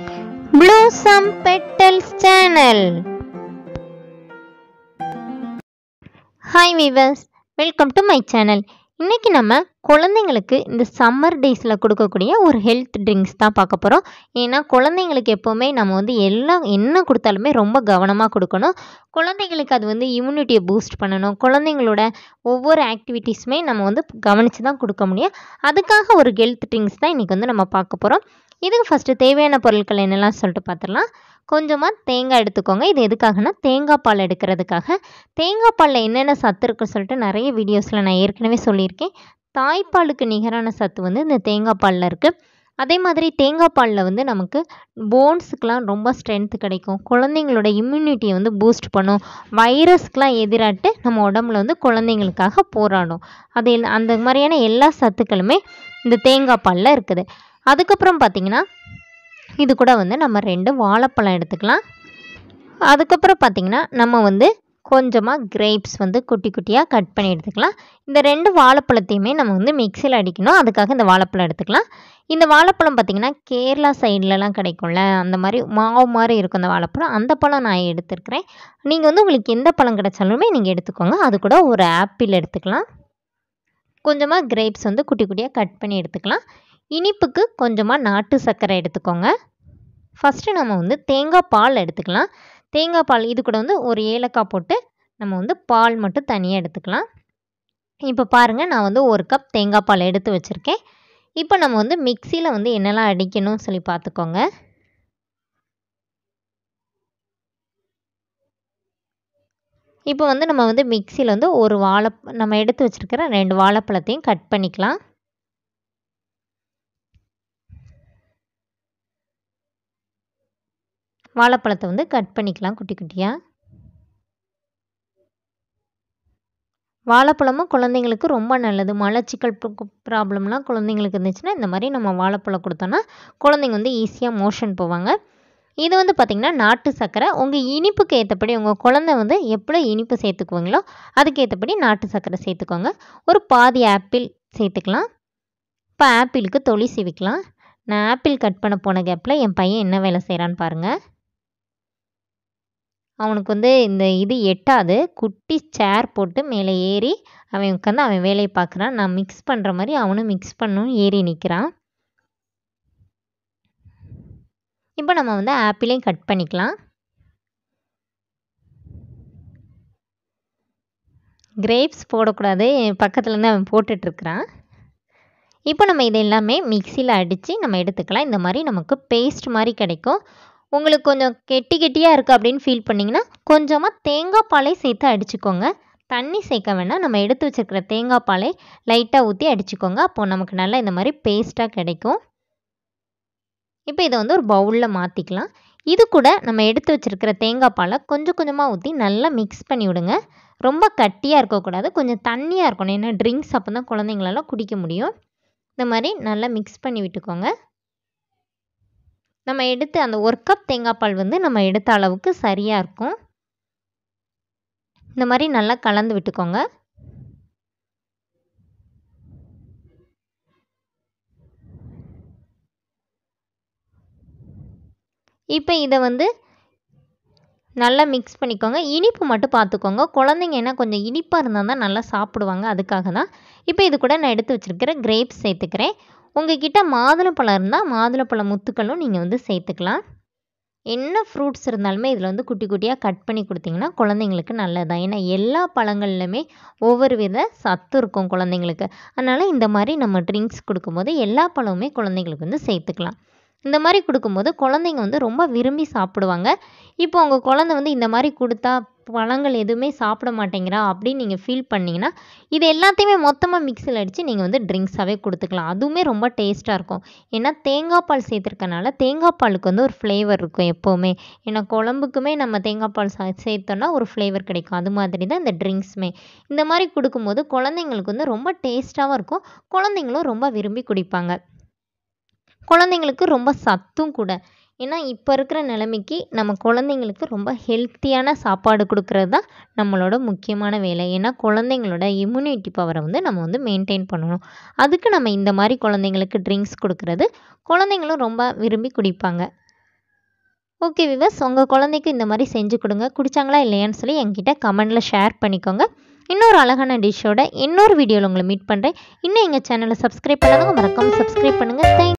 Blossom Petals Channel. Hi viewers welcome to my channel இன்றைக்கி நம்ம குழந்தைங்களுக்கு இந்த சம்மர் டேஸில் கொடுக்கக்கூடிய ஒரு ஹெல்த் ட்ரிங்க்ஸ் தான் பார்க்க போகிறோம் ஏன்னா குழந்தைங்களுக்கு எப்போவுமே நம்ம வந்து எல்லாம் என்ன கொடுத்தாலுமே ரொம்ப கவனமாக கொடுக்கணும் குழந்தைங்களுக்கு அது வந்து இம்யூனிட்டியை பூஸ்ட் பண்ணணும் குழந்தைங்களோட ஒவ்வொரு ஆக்டிவிட்டீஸுமே நம்ம வந்து கவனித்து தான் கொடுக்க முடியும் அதுக்காக ஒரு ஹெல்த் ட்ரிங்க்ஸ் தான் இன்றைக்கி வந்து நம்ம பார்க்க போகிறோம் இதுக்கு ஃபஸ்ட்டு தேவையான பொருட்கள் என்னெல்லாம் சொல்லிட்டு பார்த்துடலாம் கொஞ்சமாக தேங்காய் எடுத்துக்கோங்க இது எதுக்காகனா தேங்காய் பால் எடுக்கிறதுக்காக தேங்காய் பாலில் என்னென்ன சத்து இருக்குன்னு சொல்லிட்டு நிறைய வீடியோஸில் நான் ஏற்கனவே சொல்லியிருக்கேன் தாய்ப்பாலுக்கு நிகரான சத்து வந்து இந்த தேங்காய் பாலில் இருக்குது அதே மாதிரி தேங்காய் பாலில் வந்து நமக்கு போன்ஸுக்கெலாம் ரொம்ப ஸ்ட்ரென்த் கிடைக்கும் குழந்தைங்களோட இம்யூனிட்டியை வந்து பூஸ்ட் பண்ணும் வைரஸ்க்கெலாம் எதிராட்டு நம்ம உடம்புல வந்து குழந்தைங்களுக்காக போராடும் அது எல்லா- அந்த மாதிரியான எல்லா சத்துக்களுமே இந்த தேங்காய் பாலில் இருக்குது அதுக்கப்புறம் பார்த்திங்கன்னா இது கூட வந்து நம்ம ரெண்டு வாழைப்பழம் எடுத்துக்கலாம் அதுக்கப்புறம் பார்த்திங்கன்னா நம்ம வந்து கொஞ்சமாக கிரேப்ஸ் வந்து குட்டி குட்டியாக கட் பண்ணி எடுத்துக்கலாம் இந்த ரெண்டு வாழைப்பழத்தையுமே நம்ம வந்து மிக்சியில் அடிக்கணும் அதுக்காக இந்த வாழைப்பழம் எடுத்துக்கலாம் இந்த வாழைப்பழம் பார்த்திங்கன்னா கேரளா சைட்லலாம் கிடைக்கும்ல அந்த மாதிரி மாவு மாதிரி இருக்கும் அந்த வாழைப்பழம் அந்த பழம் நான் எடுத்துருக்கிறேன் நீங்கள் வந்து உங்களுக்கு எந்த பழம் கிடைச்சாலுமே நீங்கள் எடுத்துக்கோங்க அது கூட ஒரு ஆப்பிள் எடுத்துக்கலாம் கொஞ்சமாக கிரேப்ஸ் வந்து குட்டி குட்டியாக கட் பண்ணி எடுத்துக்கலாம் இனிப்புக்கு கொஞ்சமாக நாட்டு சர்க்கரை எடுத்துக்கோங்க ஃபஸ்ட்டு நம்ம வந்து தேங்காய் பால் எடுத்துக்கலாம் தேங்காய் பால் இது கூட வந்து ஒரு ஏலக்காய் போட்டு நம்ம வந்து பால் மட்டும் தனியாக எடுத்துக்கலாம் இப்போ பாருங்கள் நான் வந்து ஒரு கப் தேங்காய் பால் எடுத்து வச்சுருக்கேன் இப்போ நம்ம வந்து மிக்சியில் வந்து என்னெல்லாம் அடிக்கணும்னு சொல்லி பார்த்துக்கோங்க இப்போ வந்து நம்ம வந்து மிக்சியில் வந்து ஒரு வாழை நம்ம எடுத்து வச்சுருக்கிற ரெண்டு வாழைப்பழத்தையும் கட் பண்ணிக்கலாம் வாழைப்பழத்தை வந்து கட் பண்ணிக்கலாம் குட்டி குட்டியாக வாழைப்பழமும் குழந்தைங்களுக்கு ரொம்ப நல்லது மலச்சிக்கல் ப்ராப்ளம்லாம் குழந்தைங்களுக்கு இருந்துச்சுன்னா இந்த மாதிரி நம்ம வாழைப்பழம் கொடுத்தோன்னா குழந்தைங்க வந்து ஈஸியாக மோஷன் போவாங்க இது வந்து பார்த்திங்கன்னா நாட்டு சர்க்கரை உங்கள் இனிப்புக்கு ஏற்றபடி உங்கள் குழந்தை வந்து எப்படி இனிப்பு சேர்த்துக்குவீங்களோ அதுக்கு ஏற்றபடி நாட்டு சர்க்கரை சேர்த்துக்கோங்க ஒரு பாதி ஆப்பிள் சேர்த்துக்கலாம் இப்போ ஆப்பிளுக்கு தொளி சீவிக்கலாம் நான் ஆப்பிள் கட் பண்ண போன கேப்பில் என் பையன் என்ன வேலை செய்கிறான்னு பாருங்கள் அவனுக்கு வந்து இந்த இது எட்டாது குட்டி சேர் போட்டு மேலே ஏறி அவன் உட்காந்து அவன் வேலையை பார்க்குறான் நான் மிக்ஸ் பண்ணுற மாதிரி அவனும் மிக்ஸ் பண்ணணும் ஏறி நிற்கிறான் இப்போ நம்ம வந்து ஆப்பிளையும் கட் பண்ணிக்கலாம் கிரேப்ஸ் போடக்கூடாது பக்கத்துல இருந்து அவன் போட்டுட்ருக்குறான் இப்போ நம்ம இது எல்லாமே மிக்சியில் அடித்து நம்ம எடுத்துக்கலாம் இந்த மாதிரி நமக்கு பேஸ்ட் மாதிரி கிடைக்கும் உங்களுக்கு கொஞ்சம் கெட்டி கெட்டியாக இருக்குது அப்படின்னு ஃபீல் பண்ணிங்கன்னா கொஞ்சமாக தேங்காய் பாலை சேர்த்து அடிச்சுக்கோங்க தண்ணி சேர்க்க வேணாம் நம்ம எடுத்து வச்சுருக்கிற தேங்காய் பாலை லைட்டாக ஊற்றி அடிச்சுக்கோங்க அப்போது நமக்கு நல்லா இந்த மாதிரி பேஸ்ட்டாக கிடைக்கும் இப்போ இதை வந்து ஒரு பவுலில் மாற்றிக்கலாம் இது கூட நம்ம எடுத்து வச்சுருக்கிற தேங்காய் பாலை கொஞ்சம் கொஞ்சமாக ஊற்றி நல்லா மிக்ஸ் பண்ணி விடுங்க ரொம்ப கட்டியாக இருக்கக்கூடாது கொஞ்சம் தண்ணியாக இருக்கணும் ஏன்னா ட்ரிங்க்ஸ் அப்போ தான் குழந்தைங்களெல்லாம் குடிக்க முடியும் இந்த மாதிரி நல்லா மிக்ஸ் பண்ணி விட்டுக்கோங்க நம்ம எடுத்து அந்த ஒரு கப் தேங்காய் பால் வந்து நம்ம எடுத்த அளவுக்கு சரியாக இருக்கும் இந்த மாதிரி நல்லா கலந்து விட்டுக்கோங்க இப்போ இதை வந்து நல்லா மிக்ஸ் பண்ணிக்கோங்க இனிப்பு மட்டும் பார்த்துக்கோங்க குழந்தைங்க என்ன கொஞ்சம் இனிப்பாக இருந்தால் தான் நல்லா சாப்பிடுவாங்க அதுக்காக தான் இப்போ இது கூட நான் எடுத்து வச்சுருக்கிற கிரேப்ஸ் சேர்த்துக்கிறேன் உங்ககிட்ட மாதுளப்பழம் இருந்தால் மாதுளப்பழ முத்துக்களும் நீங்கள் வந்து சேர்த்துக்கலாம் என்ன ஃப்ரூட்ஸ் இருந்தாலுமே இதில் வந்து குட்டி குட்டியாக கட் பண்ணி கொடுத்தீங்கன்னா குழந்தைங்களுக்கு நல்லதான் ஏன்னா எல்லா பழங்கள்லையுமே ஒவ்வொரு வித சத்து இருக்கும் குழந்தைங்களுக்கு அதனால் இந்த மாதிரி நம்ம ட்ரிங்க்ஸ் கொடுக்கும்போது எல்லா பழமுமே குழந்தைங்களுக்கு வந்து சேர்த்துக்கலாம் இந்த மாதிரி கொடுக்கும்போது குழந்தைங்க வந்து ரொம்ப விரும்பி சாப்பிடுவாங்க இப்போ உங்கள் குழந்தை வந்து இந்த மாதிரி கொடுத்தா பழங்கள் எதுவுமே சாப்பிட மாட்டேங்கிறா அப்படின்னு நீங்கள் ஃபீல் பண்ணிங்கன்னா இது எல்லாத்தையுமே மொத்தமாக மிக்சியில் அடித்து நீங்கள் வந்து ட்ரிங்க்ஸாகவே கொடுத்துக்கலாம் அதுவுமே ரொம்ப டேஸ்ட்டாக இருக்கும் ஏன்னா தேங்காய் பால் சேர்த்துருக்கனால தேங்காய் பாலுக்கு வந்து ஒரு ஃப்ளேவர் இருக்கும் எப்போவுமே ஏன்னா குழம்புக்குமே நம்ம தேங்காய் பால் சா சேர்த்தோன்னா ஒரு ஃப்ளேவர் கிடைக்கும் அது மாதிரி தான் இந்த ட்ரிங்க்ஸுமே இந்த மாதிரி கொடுக்கும்போது குழந்தைங்களுக்கு வந்து ரொம்ப டேஸ்ட்டாகவும் இருக்கும் குழந்தைங்களும் ரொம்ப விரும்பி குடிப்பாங்க குழந்தைங்களுக்கு ரொம்ப சத்தும் கூட ஏன்னா இப்போ இருக்கிற நிலைமைக்கு நம்ம குழந்தைங்களுக்கு ரொம்ப ஹெல்த்தியான சாப்பாடு கொடுக்கறது தான் நம்மளோட முக்கியமான வேலை ஏன்னா குழந்தைங்களோட இம்யூனிட்டி பவரை வந்து நம்ம வந்து மெயின்டைன் பண்ணணும் அதுக்கு நம்ம இந்த மாதிரி குழந்தைங்களுக்கு ட்ரிங்க்ஸ் கொடுக்கறது குழந்தைங்களும் ரொம்ப விரும்பி குடிப்பாங்க ஓகே விவஸ் உங்கள் குழந்தைக்கு இந்த மாதிரி செஞ்சு கொடுங்க குடிச்சாங்களா இல்லையான்னு சொல்லி என்கிட்ட கமெண்டில் ஷேர் பண்ணிக்கோங்க இன்னொரு அழகான டிஷ்ஷோட இன்னொரு வீடியோவில் உங்களை மீட் பண்ணுறேன் இன்னும் எங்கள் சேனலை சப்ஸ்கிரைப் பண்ணாதவங்க மறக்காமல் சப்ஸ்கிரைப் பண்ணுங்கள் தேங்க்